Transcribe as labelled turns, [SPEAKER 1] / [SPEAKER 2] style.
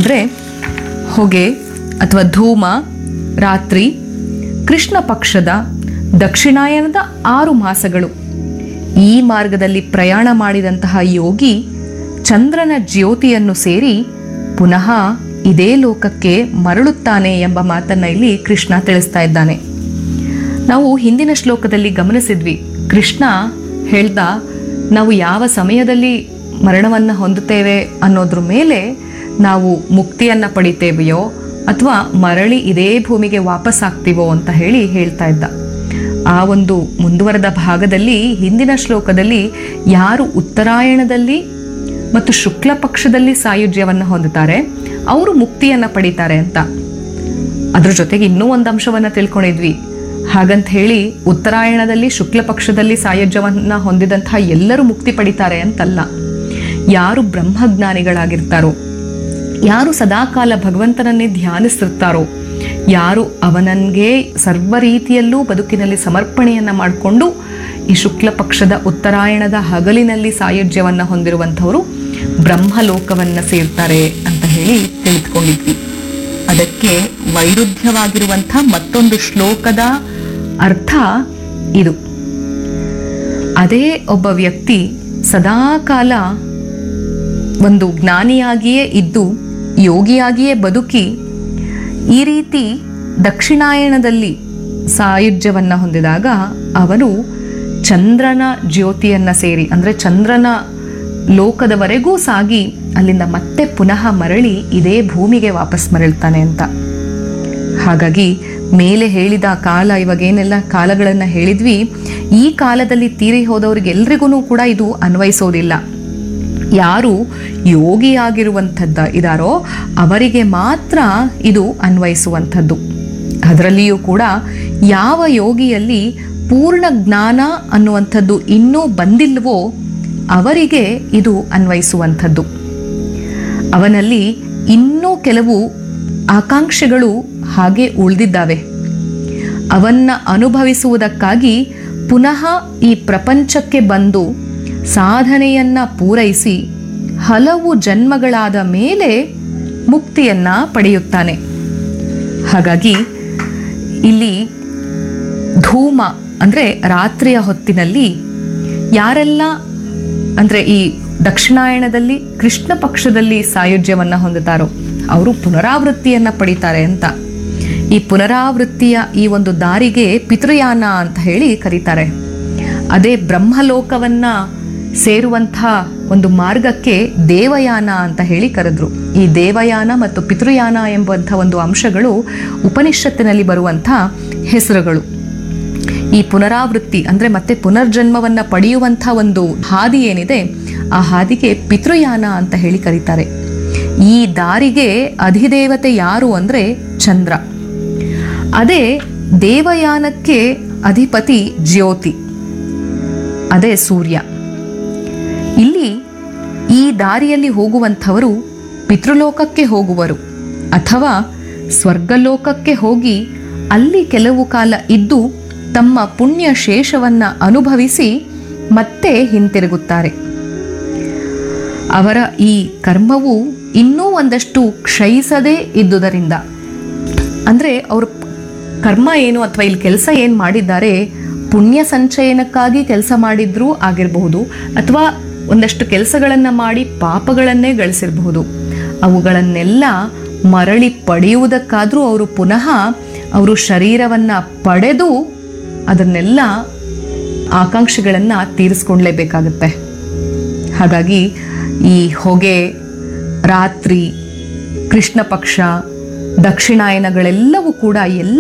[SPEAKER 1] ಅಂದರೆ ಹೊಗೆ ಅಥವಾ ಧೂಮ ರಾತ್ರಿ ಕೃಷ್ಣ ಪಕ್ಷದ ದಕ್ಷಿಣಾಯನದ ಆರು ಮಾಸಗಳು ಈ ಮಾರ್ಗದಲ್ಲಿ ಪ್ರಯಾಣ ಮಾಡಿದಂತಹ ಯೋಗಿ ಚಂದ್ರನ ಜ್ಯೋತಿಯನ್ನು ಸೇರಿ ಪುನಃ ಇದೇ ಲೋಕಕ್ಕೆ ಮರಳುತ್ತಾನೆ ಎಂಬ ಮಾತನ್ನ ಇಲ್ಲಿ ಕೃಷ್ಣ ತಿಳಿಸ್ತಾ ಇದ್ದಾನೆ ನಾವು ಹಿಂದಿನ ಶ್ಲೋಕದಲ್ಲಿ ಗಮನಿಸಿದ್ವಿ ಕೃಷ್ಣ ಹೇಳ್ದ ನಾವು ಯಾವ ಸಮಯದಲ್ಲಿ ಮರಣವನ್ನು ಹೊಂದುತ್ತೇವೆ ಅನ್ನೋದ್ರ ಮೇಲೆ ನಾವು ಮುಕ್ತಿಯನ್ನ ಪಡಿತೇವೆಯೋ ಅಥವಾ ಮರಳಿ ಇದೇ ಭೂಮಿಗೆ ವಾಪಸ್ ಆಗ್ತೀವೋ ಅಂತ ಹೇಳಿ ಹೇಳ್ತಾ ಇದ್ದ ಆ ಒಂದು ಮುಂದುವರೆದ ಭಾಗದಲ್ಲಿ ಹಿಂದಿನ ಶ್ಲೋಕದಲ್ಲಿ ಯಾರು ಉತ್ತರಾಯಣದಲ್ಲಿ ಮತ್ತು ಶುಕ್ಲ ಪಕ್ಷದಲ್ಲಿ ಸಾಯುಜ್ಯವನ್ನು ಹೊಂದುತ್ತಾರೆ ಅವರು ಮುಕ್ತಿಯನ್ನ ಪಡಿತಾರೆ ಅಂತ ಅದ್ರ ಜೊತೆಗೆ ಇನ್ನೂ ಒಂದು ಅಂಶವನ್ನ ತಿಳ್ಕೊಂಡಿದ್ವಿ ಹಾಗಂತ ಹೇಳಿ ಉತ್ತರಾಯಣದಲ್ಲಿ ಶುಕ್ಲ ಪಕ್ಷದಲ್ಲಿ ಸಾಯುಜ್ಯವನ್ನ ಹೊಂದಿದಂತಹ ಎಲ್ಲರೂ ಮುಕ್ತಿ ಪಡಿತಾರೆ ಅಂತಲ್ಲ ಯಾರು ಬ್ರಹ್ಮಜ್ಞಾನಿಗಳಾಗಿರ್ತಾರೋ ಯಾರು ಸದಾಕಾಲ ಭಗವಂತನನ್ನೇ ಧ್ಯಾನಿಸ್ತಿರ್ತಾರೋ ಯಾರು ಅವನನ್ಗೆ ಸರ್ವ ರೀತಿಯಲ್ಲೂ ಬದುಕಿನಲ್ಲಿ ಸಮರ್ಪಣೆಯನ್ನ ಮಾಡಿಕೊಂಡು ಈ ಶುಕ್ಲ ಪಕ್ಷದ ಉತ್ತರಾಯಣದ ಹಗಲಿನಲ್ಲಿ ಸಾಯುಜ್ಯವನ್ನ ಹೊಂದಿರುವಂಥವರು ಬ್ರಹ್ಮಲೋಕವನ್ನ ಸೇರ್ತಾರೆ ಅಂತ ಹೇಳಿ ತಿಳಿದುಕೊಂಡಿದ್ವಿ ಅದಕ್ಕೆ ವೈರುಧ್ಯವಾಗಿರುವಂಥ ಮತ್ತೊಂದು ಶ್ಲೋಕದ ಅರ್ಥ ಇದು ಅದೇ ಒಬ್ಬ ವ್ಯಕ್ತಿ ಸದಾಕಾಲ ಒಂದು ಜ್ಞಾನಿಯಾಗಿಯೇ ಇದ್ದು ಯೋಗಿಯಾಗಿಯೇ ಬದುಕಿ ಈ ರೀತಿ ದಕ್ಷಿಣಾಯಣದಲ್ಲಿ ಸಾಯುಜ್ಯವನ್ನ ಹೊಂದಿದಾಗ ಅವನು ಚಂದ್ರನ ಜ್ಯೋತಿಯನ್ನ ಸೇರಿ ಅಂದ್ರೆ ಚಂದ್ರನ ಲೋಕದವರೆಗೂ ಸಾಗಿ ಅಲ್ಲಿಂದ ಮತ್ತೆ ಪುನಃ ಮರಳಿ ಇದೇ ಭೂಮಿಗೆ ವಾಪಸ್ ಮರಳ್ತಾನೆ ಅಂತ ಹಾಗಾಗಿ ಮೇಲೆ ಹೇಳಿದ ಕಾಲ ಇವಾಗ ಏನೆಲ್ಲ ಕಾಲಗಳನ್ನ ಹೇಳಿದ್ವಿ ಈ ಕಾಲದಲ್ಲಿ ತೀರಿ ಹೋದವ್ರಿಗೆಲ್ರಿಗೂ ಕೂಡ ಇದು ಅನ್ವಯಿಸೋದಿಲ್ಲ ಯಾರು ಯೋಗಿಯಾಗಿರುವಂಥದ್ದ ಇದಾರೋ ಅವರಿಗೆ ಮಾತ್ರ ಇದು ಅನ್ವಯಿಸುವಂಥದ್ದು ಅದರಲ್ಲಿಯೂ ಕೂಡ ಯಾವ ಯೋಗಿಯಲ್ಲಿ ಪೂರ್ಣ ಜ್ಞಾನ ಅನ್ನುವಂಥದ್ದು ಇನ್ನೂ ಬಂದಿಲ್ವೋ ಅವರಿಗೆ ಇದು ಅನ್ವಯಿಸುವಂಥದ್ದು ಅವನಲ್ಲಿ ಇನ್ನೂ ಕೆಲವು ಆಕಾಂಕ್ಷೆಗಳು ಹಾಗೆ ಉಳಿದಿದ್ದಾವೆ ಅವನ್ನ ಅನುಭವಿಸುವುದಕ್ಕಾಗಿ ಪುನಃ ಈ ಪ್ರಪಂಚಕ್ಕೆ ಬಂದು ಸಾಧನೆಯನ್ನ ಪೂರೈಸಿ ಹಲವು ಜನ್ಮಗಳಾದ ಮೇಲೆ ಮುಕ್ತಿಯನ್ನ ಪಡೆಯುತ್ತಾನೆ ಹಾಗಾಗಿ ಇಲ್ಲಿ ಧೂಮ ಅಂದ್ರೆ ರಾತ್ರಿಯ ಹೊತ್ತಿನಲ್ಲಿ ಯಾರೆಲ್ಲ ಅಂದ್ರೆ ಈ ದಕ್ಷಿಣಾಯಣದಲ್ಲಿ ಕೃಷ್ಣ ಪಕ್ಷದಲ್ಲಿ ಸಾಯುಜ್ಯವನ್ನ ಹೊಂದುತ್ತಾರೋ ಅವರು ಪುನರಾವೃತ್ತಿಯನ್ನ ಪಡಿತಾರೆ ಅಂತ ಈ ಪುನರಾವೃತ್ತಿಯ ಈ ಒಂದು ದಾರಿಗೆ ಪಿತೃಯಾನ ಅಂತ ಹೇಳಿ ಕರೀತಾರೆ ಅದೇ ಬ್ರಹ್ಮಲೋಕವನ್ನ ಸೇರುವಂಥ ಒಂದು ಮಾರ್ಗಕ್ಕೆ ದೇವಯಾನ ಅಂತ ಹೇಳಿ ಕರೆದ್ರು ಈ ದೇವಯಾನ ಮತ್ತು ಪಿತೃಯಾನ ಎಂಬಂಥ ಒಂದು ಅಂಶಗಳು ಉಪನಿಷತ್ತಿನಲ್ಲಿ ಬರುವಂಥ ಹೆಸರುಗಳು ಈ ಪುನರಾವೃತ್ತಿ ಅಂದ್ರೆ ಮತ್ತೆ ಪುನರ್ಜನ್ಮವನ್ನ ಪಡೆಯುವಂಥ ಒಂದು ಹಾದಿ ಏನಿದೆ ಆ ಹಾದಿಗೆ ಪಿತೃಯಾನ ಅಂತ ಹೇಳಿ ಕರೀತಾರೆ ಈ ದಾರಿಗೆ ಅಧಿದೇವತೆ ಯಾರು ಅಂದ್ರೆ ಚಂದ್ರ ಅದೇ ದೇವಯಾನಕ್ಕೆ ಅಧಿಪತಿ ಜ್ಯೋತಿ ಅದೇ ಸೂರ್ಯ ಇಲ್ಲಿ ಈ ದಾರಿಯಲ್ಲಿ ಹೋಗುವಂಥವರು ಪಿತೃಲೋಕಕ್ಕೆ ಹೋಗುವರು ಅಥವಾ ಸ್ವರ್ಗಲೋಕಕ್ಕೆ ಹೋಗಿ ಅಲ್ಲಿ ಕೆಲವು ಕಾಲ ಇದ್ದು ತಮ್ಮ ಪುಣ್ಯ ಶೇಷವನ್ನ ಅನುಭವಿಸಿ ಮತ್ತೆ ಹಿಂತಿರುಗುತ್ತಾರೆ ಅವರ ಈ ಕರ್ಮವು ಇನ್ನೂ ಒಂದಷ್ಟು ಕ್ಷಯಿಸದೇ ಇದ್ದುದರಿಂದ ಅಂದ್ರೆ ಅವ್ರ ಕರ್ಮ ಏನು ಅಥವಾ ಇಲ್ಲಿ ಕೆಲಸ ಏನು ಮಾಡಿದ್ದಾರೆ ಪುಣ್ಯ ಸಂಚಯನಕ್ಕಾಗಿ ಕೆಲಸ ಮಾಡಿದ್ರೂ ಆಗಿರಬಹುದು ಅಥವಾ ಒಂದಷ್ಟು ಕೆಲಸಗಳನ್ನು ಮಾಡಿ ಪಾಪಗಳನ್ನೇ ಗಳಿಸಿರಬಹುದು ಅವುಗಳನ್ನೆಲ್ಲ ಮರಳಿ ಪಡೆಯುವುದಕ್ಕಾದರೂ ಅವರು ಪುನಃ ಅವರು ಶರೀರವನ್ನ ಪಡೆದು ಅದನ್ನೆಲ್ಲ ಆಕಾಂಕ್ಷೆಗಳನ್ನು ತೀರಿಸ್ಕೊಳ್ಲೇಬೇಕಾಗತ್ತೆ ಹಾಗಾಗಿ ಈ ಹೊಗೆ ರಾತ್ರಿ ಕೃಷ್ಣ ಪಕ್ಷ ದಕ್ಷಿಣಾಯನಗಳೆಲ್ಲವೂ ಕೂಡ ಎಲ್ಲ